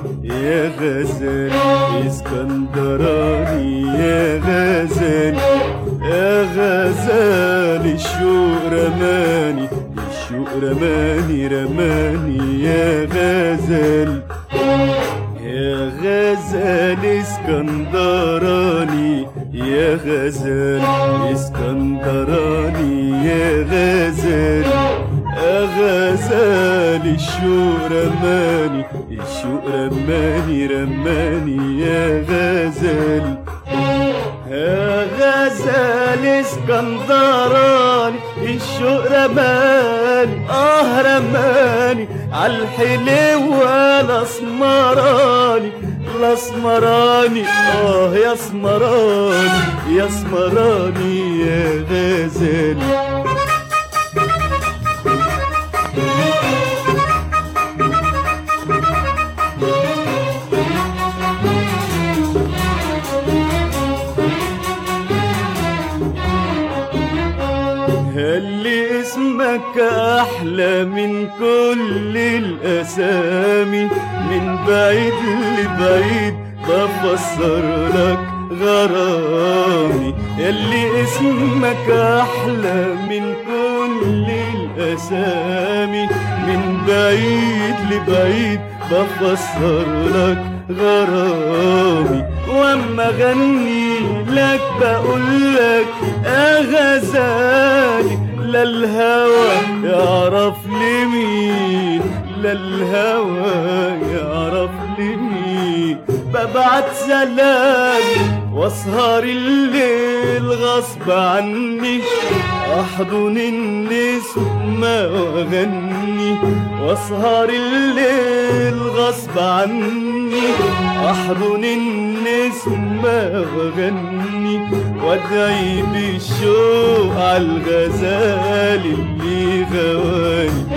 يا غزال اسكندراني يا غزال يا غزال الشوق رماني الشوق رماني رماني يا غزال يا غزال اسكندراني يا غزال اسكندراني يا غزال يا غزال الشوق رماني الشوق رماني رماني يا غزال يا غزال اسكندراني الشوق رماني اه رماني عالحلو الاسمراني الاسمراني اه يا اسمراني يا اسمراني يا غزال هل اسمك احلى من كل الاسامي من بعيد لبعيد بفسر لك غرامي يلي اسمك احلى من كل الاسامي من بعيد لبعيد بفسر لك غرامي واما غني لك بقول لك يا غزالي لا الهوى يعرف لمين لا الهوى يعرف لمين ببعت سلام واسهر الليل غصب عني احضن النسمة واغني واسهر الليل غصب عني احضن النسمة واغني وادعي بالشوق عالغزال اللي غواني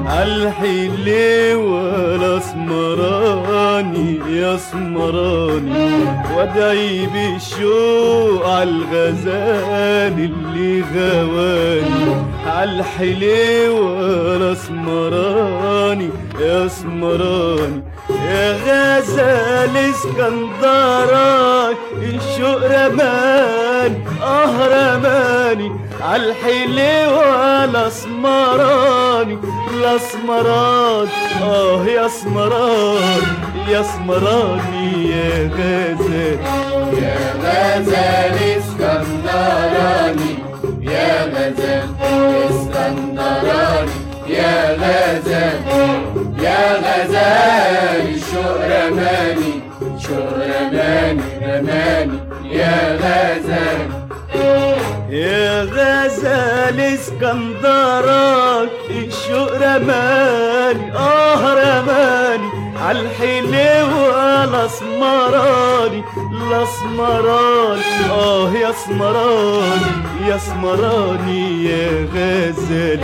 عالحلو الاسمراني يا اسمراني وادعي بالشوق عالغزال اللي غواني عالحلو الاسمراني يا اسمراني يا غزال اسكندراني الشوق رماني اه رماني عالحلو الاسمراني الاسمراني اه يا اسمراني يا اسمراني يا غزال يا غزال اسكندراني يا غزال اسكندراني يا غزال يا غزال الشوق رماني شوق رماني رماني يا غزال يا غزال اسكندراني الشوق رماني اه رماني عالحلو الاسمراني الاسمراني اه يا اسمراني يا اسمراني يا غزال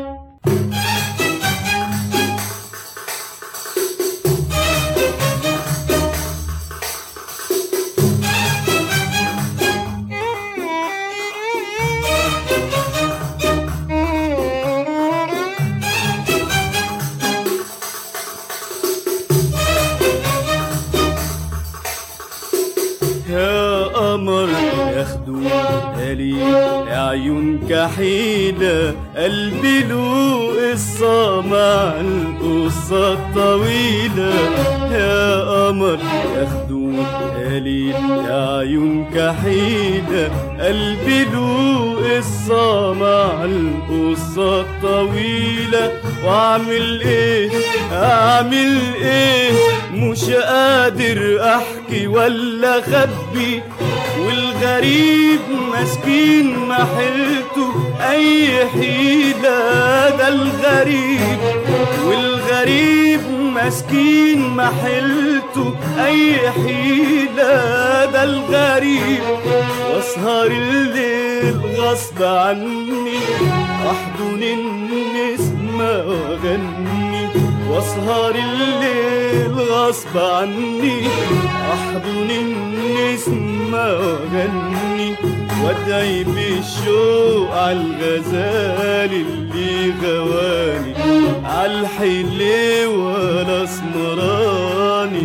يا قمر يا خدود هلي يا عيون كحيلة قلبي له قصة مع القصة الطويلة يا قمر يا خدود هلي يا عيون كحيلة قلبي له قصة مع القصة الطويلة واعمل ايه اعمل ايه مش قادر احكي ولا اخبي والغريب مسكين ما حيلته اي حيلة ده الغريب والغريب مسكين ما حيلته اي حيلة ده الغريب واسهر الليل غصب عني احضن النسمة واغني واسهر الليل غصب عني احضن النسمة واغني وادعي بالشوق عالغزال اللي غواني عالحلو الاسمراني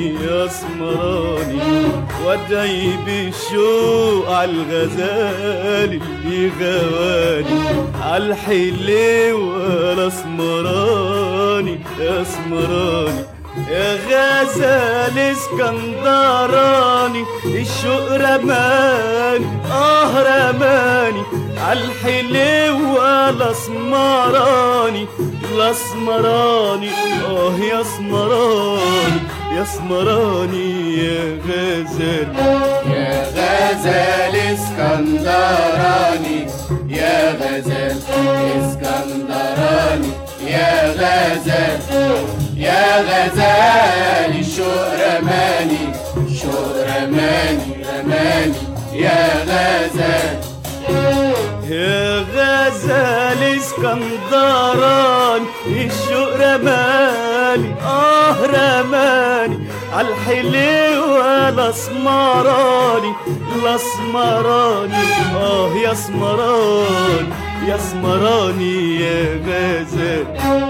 الاسمراني وادعي بالشوق عالغزال اللي غواني عالحلوة الاسمراني يا اسمراني يا غزال اسكندراني الشوق رماني اه رماني عالحلوة الاسمراني الاسمراني اه يا اسمراني يا اسمراني يا غزال يا غزال اسكندراني يا غزال اسكندراني يا غزال يا غزال الشوق رماني الشوق رماني رماني يا غزال يا غزال اسكندراني الشوق رماني اه رماني عالحلوة الاسمراني الاسمراني اه يا اسمراني يا اسمراني يا غزال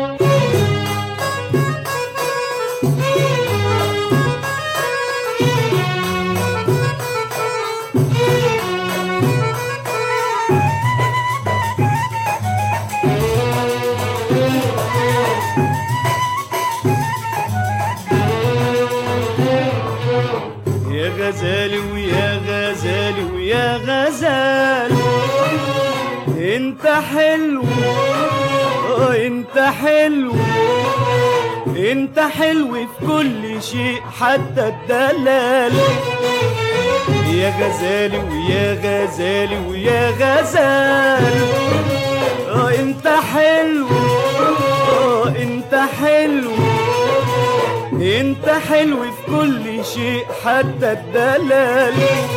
يا غزالي ويا غزالي ويا غزال انت حلو اه انت حلو انت حلو في كل شيء حتى الدلال يا غزالي ويا غزالي ويا غزال اه انت حلو اه انت حلو انت حلو في كل شيء حتى الدلال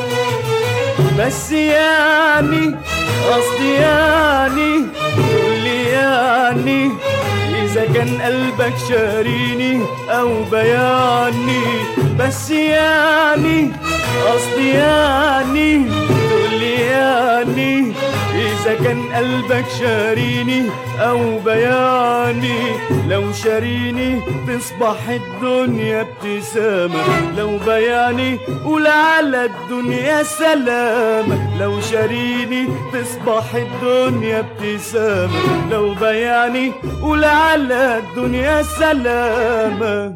بس يعني قصدي يعني قولي يعني إذا كان قلبك شاريني أو بيعني بس يعني قصدي يعني تقولي يعني إذا كان قلبك شاريني أو بياني لو شاريني تصبح الدنيا ابتسامة لو بياني قول على الدنيا سلامة لو شاريني تصبح الدنيا ابتسامة لو بياني قول على الدنيا سلامة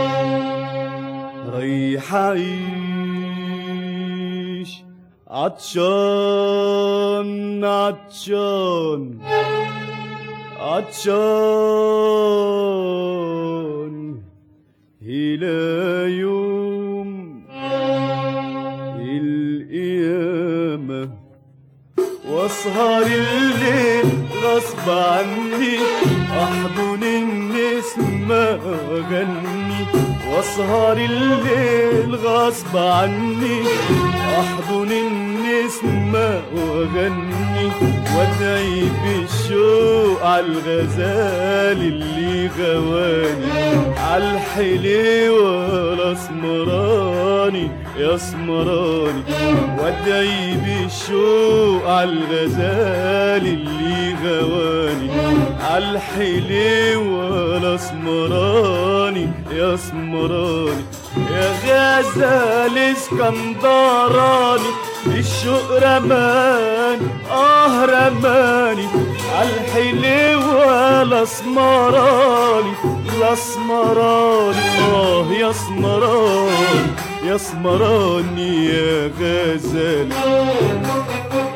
رايح أعيش عطشان عطشان عطشان إلى يوم القيامة واسهر الليل غصب عني احضن النسمة واغني واسهر الليل غصب عني احضن النسمة واغني وادعي بالشوق عالغزال اللي غواني عالحلوة الاسمراني يا اسمراني وادعي بالشوق عالغزال اللي غواني عالحلوة الاسمراني يا اسمراني يا غزال اسكندراني الشوق رماني اه رماني عالحلوة الاسمراني الاسمراني اه يا اسمراني يا اسمراني يا غزال